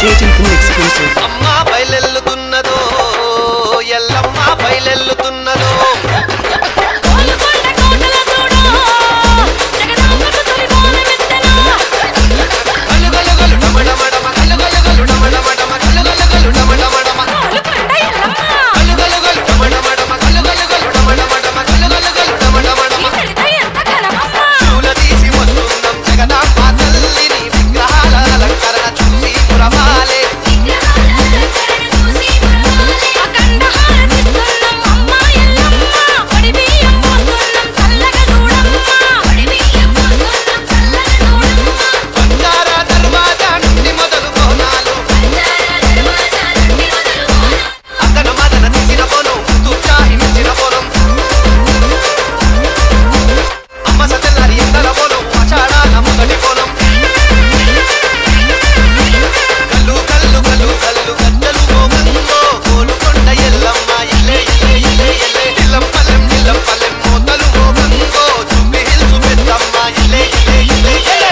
Tinkle exclusive. అమ్మ బయలెల్లుతున్నదో ఎల్లమ్మ బయలెల్లుతున్నదో కోలుకొండ కోటల చూడు జగదాంబకు తొలి బోనమెత్తెను గలు గలు గలు డమ డమ డమ గలు గలు గలు డమ డమ డమ గలు గలు గలు డమ డమ డమ కోలుకొండ ఎల్లమ్మ గలు గలు గలు డమ డమ డమ గలు గలు గలు డమ డమ డమ గలు గలు గలు డమ డమ డమ ఇతడితో ఎంత కలవమ్మ పూల తీసి వస్తున్నాం జగదాంబ తల్లిని విగ్రహాల అలంకరణ చూసి పురమాలే అఖండ హారతిస్తున్నాం అమ్మ ఎల్లమ్మ పొడి బియ్యం పోస్తున్నాం చల్లగా చూడమ్మ పొడి బియ్యం పోస్తున్నాం చల్లగా చూడమ్మ బంగార దర్వాజా నుండి మొదలు కోనాలు అతన మదన తీసిన పొలం తుచాహి మించిన పొలం అమ్మ సతెల్లారి ఎందల పొలం అచాడాల మొదటి పొలం కల్లు కల్లు కల్లు కల్లు గద్దలు మోగంగో కోలుకొండ ఎల్లమ్మ ఇల్లే ఇల్లే ఇల్లే ఇల్లే నిల్లం పల్లెం నిల్లం పల్లెం మోతలు మోగంగో జూబ్లీ హిల్స్ పెద్దమ్మ ఇల్లే ఇల్లే ఇల్లే ఇల్లే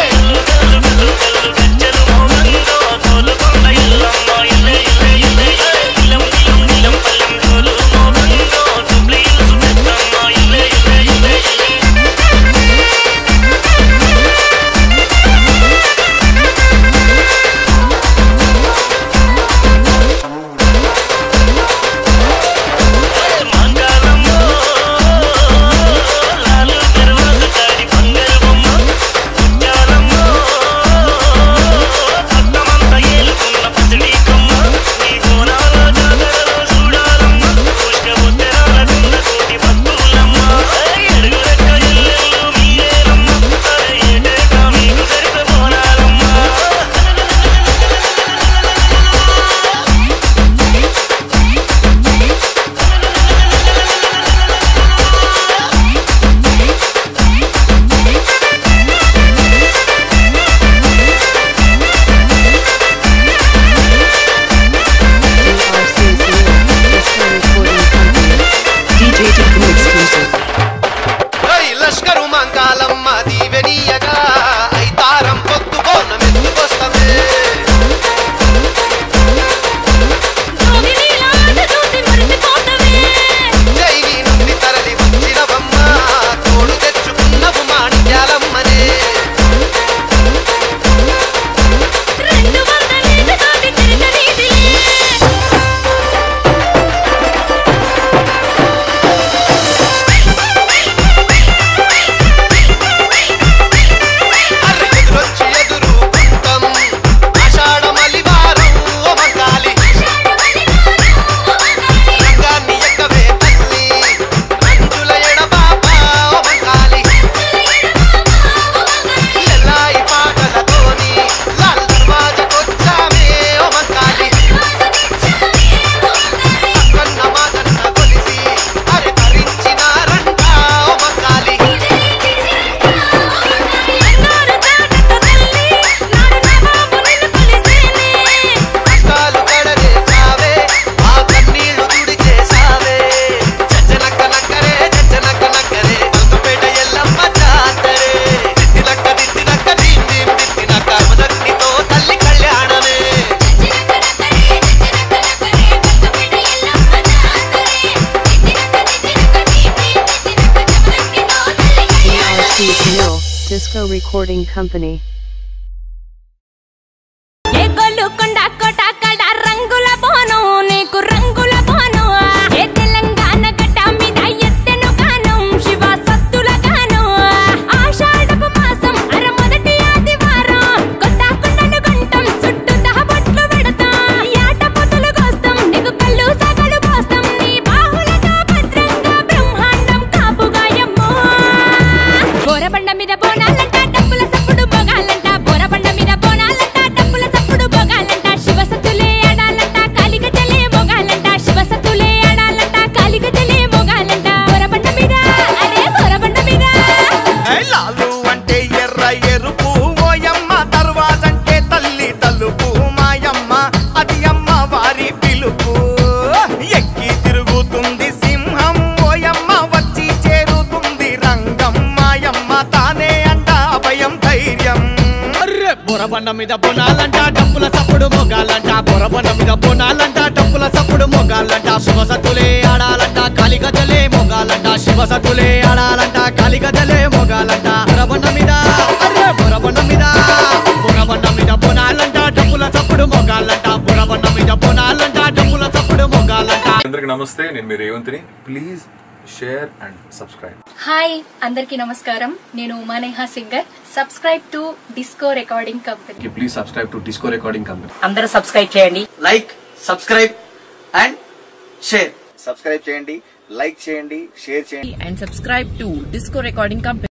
DRC Disco Recording Company. DJ Tinkle exclusive. ఓయ్ లష్కరు మంకాలమ్మ దీవెనీయగా ఐతారం పొత్తు బోనమెత్తుకొస్తమే జోగినీలాట చూసి మురిసిపోతవే జైని నుండి తరలి వచ్చినవమ్మ తోడు తెచ్చుకున్నవు మాణిక్యాలమ్మనే రెండు వందలేళ్ళ తోటి తిరగనీదిలే అర్రె ఎదురొచ్చి ఎదురుకుంటాం ఆషాఢమలివారం ఓ మంకాలి రంగాన్ని ఎక్కవే తల్లి రంజుల ఎడబాప ఓ మంకాలి ఎల్లాయి పాటలతోని లాల్ దర్వాజకొచ్చామే ఓ మంకాలి అక్కన్న మాదన్న కొలిసి అరె తరించినారంట ఓ మంకాలి అన్నారు తాటత తల్లి నాడు నవాబు నిన్ను కొలిసేనే కష్టాలు కడనే చావే ఆ కన్నీళ్లు తుడిచేసావే చచ్చనక్క నక్కరే చచ్చనక్క నక్కరే కొత్తపేట ఎల్లమ్మ జాతరే దిద్దినక్క దిద్దినక్క దీం దీం దిద్దినక్క మొదటితో తల్లి కళ్యాణమే DRC Canal Disco Recording Company. ఏ గొల్లుకొండ కోటాకడ రంగుల బోనం నీకు రంగుల బోనం ఏ తెలంగాణ గడ్డ మీద ఎత్తెను గానం శివ సత్తుల గానం ఆషాఢపు మాసం అర మొదటి ఆదివారం కొత్త కొండను గంటం చుట్టూ దహబొట్లు పెడతాం యాట పొతులు కోస్తాం నీకు కళ్ళు సగలు పోస్తాం నీ బాహులతో భద్రంగా బ్రహ్మాండం కాపుగాయమ్మో బోరబండ మీద బోనాలంట డప్పుల సప్పుడు బొగాలంట బోరబండ మీద బోనాలంట డప్పుల సప్పుడు బొగాలంట బొరబండ మీద బొనాలంట డప్పుల సప్పుడు మొగాలంట బొరబండ మీద బొనాలంట డప్పుల సప్పుడు మొగాలంట శివసత్తులే ఆడాలంట కాలి గజలే మొగాలంట శివసత్తులే ఆడాలంట కాలి గజలే మొగాలంట బొరబండ మీద అర్రే బొరబండ మీద బొరబండ మీద బొనాలంట డప్పుల సప్పుడు మొగాలంట బొరబండ మీద బొనాలంట డప్పుల సప్పుడు మొగాలంట అందరికి నమస్తే నేను మీ రేవంత్ని please share and subscribe hi అందరికీ నమస్కారం నేను Umaneha singer subscribe to disco recording company please subscribe to disco recording company అందరూ సబ్స్క్రైబ్ చేయండి like subscribe and share subscribe చేయండి లైక్ చేయండి షేర్ చేయండి and subscribe to disco recording company